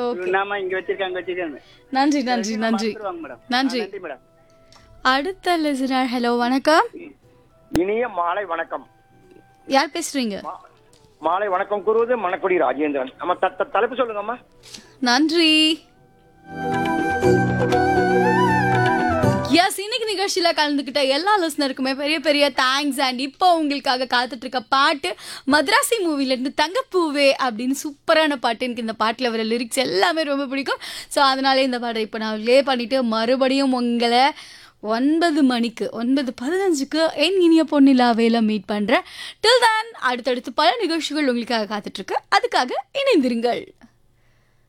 Okay நாம இங்க வச்சிருக்காங்க வச்சிருக்காங்க நன்றி நன்றி நன்றி வாங்க மேடம் நன்றி. ஆ, நன்றி மேடம் அடுத்த லிசனர் ஹலோ வணக்கம் இனிய மாலை வணக்கம் யார் பேசுறீங்க மா- மாலை வணக்கம் கூறுவது மணக்குடி ராஜேந்திரன் நம்ம த- த- தலைப்பு சொல்லுங்கம்மா நன்றி எஸ் இன்னைக்கு நிகழ்ச்சியில கலந்துக்கிட்ட எல்லா லிஸ்னருக்குமே பெரிய பெரிய தேங்க்ஸ் அண்ட் இப்போ உங்களுக்காக காத்துட்டு இருக்க பாட்டு மദ്രാசி மூவில இருந்து தங்கப்பூவே அப்படின்னு சூப்பரான பாட்டு எனக்கு இந்த பாட்டில் வர லிரிக்ஸ் எல்லாமே ரொம்ப பிடிக்கும் ஸோ அதனாலே இந்த பாட்டை இப்போ நான் ப்ளே பண்ணிட்டு மறுபடியும் உங்களை ஒன்பது மணிக்கு ஒன்பது பதினஞ்சுக்கு என் இனிய பொன்னிலாவேல மீட் பண்றேன் டில் தான் அடுத்தடுத்து பல நிகழ்ச்சிகள் உங்களுக்காக காத்துட்டு இருக்கு அதுக்காக இணைந்திருங்கள்